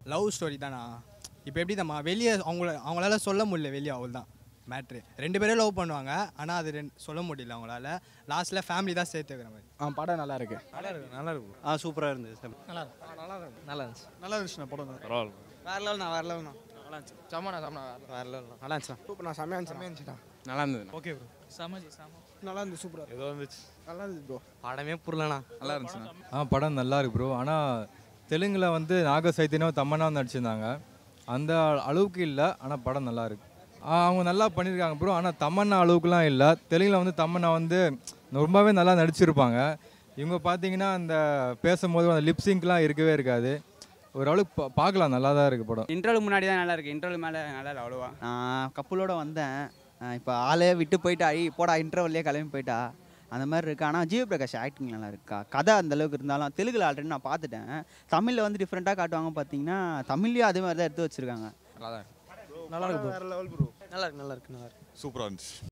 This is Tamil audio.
லவ் ஸ்டோரி தானா இப்போ எப்படி தம்மா வெளியே அவங்கள அவங்களால சொல்ல முடியல வெளியே அவள் தான் மேட்ரு ரெண்டு பேரும் லவ் பண்ணுவாங்க ஆனால் அது ரெண்டு சொல்ல முடியல அவங்களால லாஸ்ட்டில் ஃபேமிலி தான் சேர்த்துக்கிற மாதிரி ஆ படம் நல்லா இருக்கு நல்லா இருக்கு நல்லா இருக்கு ஆ சூப்பராக இருந்தது நல்லா இருக்கு நல்லா இருக்கு நல்லா இருந்துச்சு நல்லா இருந்துச்சுண்ணா படம் பரவாயில்ல வேற லெவல்ண்ணா வேற லெவல்ண்ணா நல்லா இருந்துச்சு சம்மனா சம்மனா வேற லெவல்ண்ணா நல்லா இருந்துச்சு சூப்பர் நான் செம்மையா இருந்துச்சுண்ணா நல்லா இருந்தது ஓகே ப்ரோ சமஜி சம நல்லா இருந்துச்சு சூப்பராக ஏதோ இருந்துச்சு நல்லா இருந்துச்சு ப்ரோ படமே புரியலண்ணா நல்லா இருந்துச்சுண்ணா ஆ படம் நல்லா இருக்கு ப்ரோ ஆனால் தெலுங்கில் வந்து நாக சைத்தன்யம் தம்மனாவும் நடிச்சிருந்தாங்க அந்த அளவுக்கு இல்லை ஆனால் படம் நல்லா இருக்கு ஆ, அவங்க நல்லா பண்ணியிருக்காங்க ப்ரோ ஆனால் தமன்னா அளவுக்குலாம் இல்லை தெலுங்கில் வந்து தமன்னா வந்து ரொம்பவே நல்லா நடிச்சிருப்பாங்க இவங்க பார்த்தீங்கன்னா அந்த பேசும்போது அந்த லிப்ஸிங்க்லாம் இருக்கவே இருக்காது ஓரளவுக்கு பா- பார்க்கலாம் நல்லா தான் இருக்குது படம் இன்டர்வல் முன்னாடி தான் நல்லா இருக்கு இன்டர்வல் மேலே நல்லா இல்லை அவ்வளோவா நான் கப்பலோட வந்தேன் இப்போ ஆளே விட்டு போயிட்டா ஐ போடா இன்டர்வல்லே கிளம்பி போயிட்டா அந்த மாதிரி இருக்கு ஆனால் ஜீவபிரகாஷ் ஆக்டிங் நல்லா இருக்கா கதை அந்த அளவுக்கு இருந்தாலும் தெலுங்குல ஆல்ரெடி நான் பார்த்துட்டேன் தமிழில் வந்து டிஃப்ரெண்ட்டாக காட்டுவாங்க பார்த்தீங்கன்னா தமிழ்லேயும் அதே மாதிரி தான் எடுத்து வச்சிருக்காங்க நல்லா தான் நல்லா இருக்கு ப்ரோ நல்லா இருக்கு நல்லா இருக்கு நல்லா இருக்கு சூப்பராக இருந்துச்சு